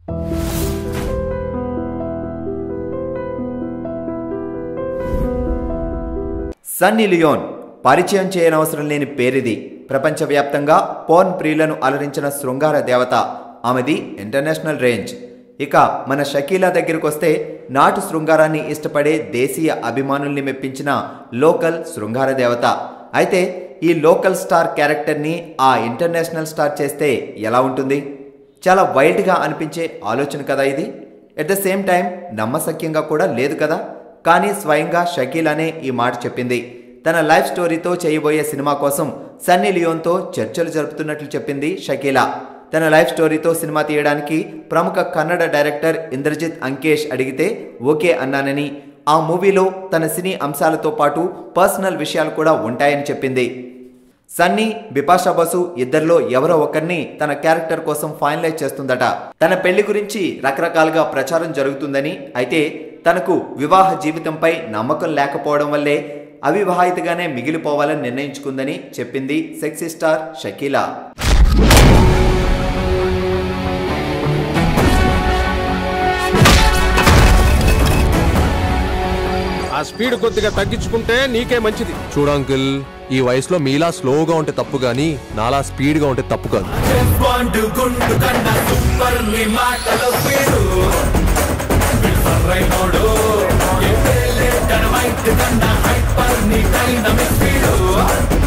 Sunny Leone పరిచయం చేయనవసరం లేని పేరిది ప్రపంచవ్యాప్తంగా పోర్న్ ప్రియులను అలరించిన శృంగార దేవత ఆమెది ఇంటర్నేషనల్ రేంజ్ ఇక మన షకీలా దగ్గరికి వస్తే నాటు శృంగారాన్ని ఇష్టపడే దేశీయ అభిమానుల్ని మెప్పించిన లోకల్ శృంగార దేవత అయితే ఈ లోకల్ స్టార్ క్యారెక్టర్ని ఆ ఇంటర్నేషనల్ స్టార్ చేస్తే ఎలా ఉంటుంది చాలా వైల్డ్గా అనిపించే ఆలోచన కదా ఇది ఎట్ ద సేమ్ టైం నమ్మశక్యంగా కూడా లేదు కదా కానీ స్వయంగా షకీల్ అనే ఈ మాట చెప్పింది తన లైఫ్ స్టోరీతో చేయబోయే సినిమా కోసం సన్నీ లియోన్తో చర్చలు జరుపుతున్నట్లు చెప్పింది షకీలా తన లైఫ్ స్టోరీతో సినిమా తీయడానికి ప్రముఖ కన్నడ డైరెక్టర్ ఇంద్రజిత్ అంకేష్ అడిగితే ఓకే అన్నానని ఆ మూవీలో తన సినీ అంశాలతో పాటు పర్సనల్ విషయాలు కూడా ఉంటాయని చెప్పింది సన్నీ బిపాషా బసు ఇద్దరిలో ఎవరో ఒకరిని తన క్యారెక్టర్ కోసం ఫైనలైజ్ చేస్తుందట తన పెళ్లి గురించి రకరకాలుగా ప్రచారం జరుగుతుందని అయితే తనకు వివాహ జీవితంపై నమ్మకం లేకపోవడం వల్లే అవివాహితగానే మిగిలిపోవాలని నిర్ణయించుకుందని చెప్పింది సెక్సీ స్టార్ షకీలా ఆ స్పీడ్ కొద్దిగా తగ్గించుకుంటే నీకే మంచిది చూడు అంకుల్ ఈ వయసులో మీలా స్లోగా ఉంటే తప్పు గానీ నాలా స్పీడ్ గా ఉంటే తప్పు కాదు బాండు గుండు కన్నా సూపర్ నీ మాటలో స్పీడు రైనోడు ఎక్కడ వైట్ కన్నా హైపర్ నీ డైనమిక్ స్పీడు